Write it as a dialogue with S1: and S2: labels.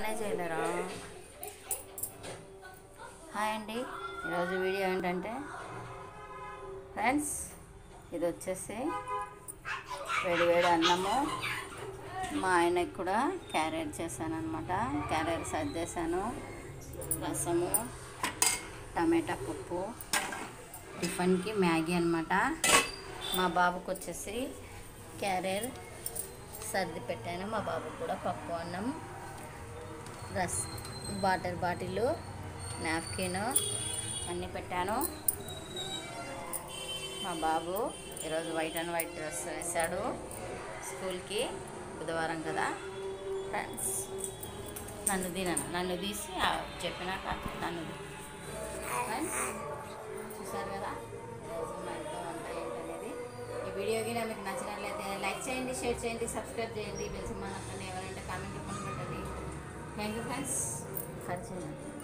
S1: ఆనే చేయలేరా హాయ్ అండి ఈరోజు వీడియో ఏంటంటే ఫ్రెండ్స్ ఇది వచ్చేసి వేడి వేడి అన్నము మా ఆయనకి కూడా క్యారెట్ చేశాను అనమాట క్యారెట్ సర్దేశాను రసము టమాటా పప్పు టిఫిన్కి మ్యాగీ అనమాట మా బాబుకి వచ్చేసి క్యారెట్ సర్ది పెట్టాను మా బాబుకి కూడా పప్పు అన్నం రస్ వాటర్ బాటిల్ నాప్కిన్ అన్నీ పెట్టాను మా బాబు ఈరోజు వైట్ అండ్ వైట్ డ్రెస్ వేశాడు స్కూల్కి బుధవారం కదా ఫ్రెండ్స్ నన్ను తినను నన్ను తీసి ఆ చెప్పినాక నన్ను తీ- ఫ్రెండ్స్ చూసారు కదా ఈరోజు మా ఇంట్లో వంట ఏంటనేది ఈ వీడియో కింద మీకు నచ్చినట్లయితే లైక్ చేయండి షేర్ చేయండి సబ్స్క్రైబ్ చేయండి తెలిసి మన ఎవరంటే కామెంట్ పెట్టండి థ్యాంక్ యూ ఫ్రెండ్స్ కట్ చేయండి